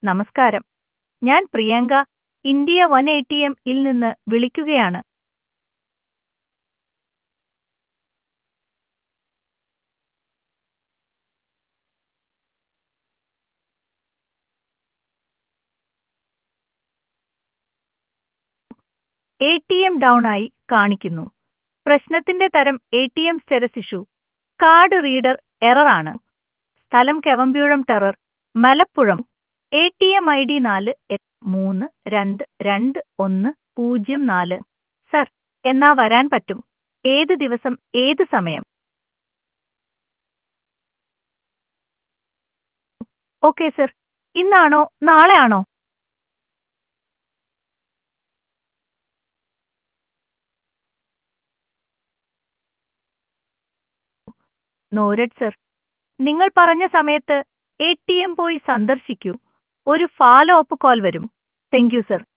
നമസ്കാരം ഞാൻ Priyanka India one A T M ഇൽ നിന്ന് വിളിക്കുകയാണ് എ ടി എം ഡൗൺ ആയി കാണിക്കുന്നു പ്രശ്നത്തിന്റെ തരം A T M status issue card reader error ആണ് സ്ഥലം കെവമ്പിഴം ടെറർ Malappuram A T M I D നാല് എട്ട് മൂന്ന് രണ്ട് രണ്ട് ഒന്ന് പൂജ്യം നാല് സർ എന്നാ വരാൻ പറ്റും ഏത് ദിവസം ഏത് സമയം ഓക്കെ സർ ഇന്നാണോ നാളെ ആണോ നോരഡ് സർ നിങ്ങൾ പറഞ്ഞ സമയത്ത് എ ടി എം പോയി സന്ദർശിക്കൂ ഒരു ഫാലോ അപ്പ് കോൾ വരും താങ്ക് യു സർ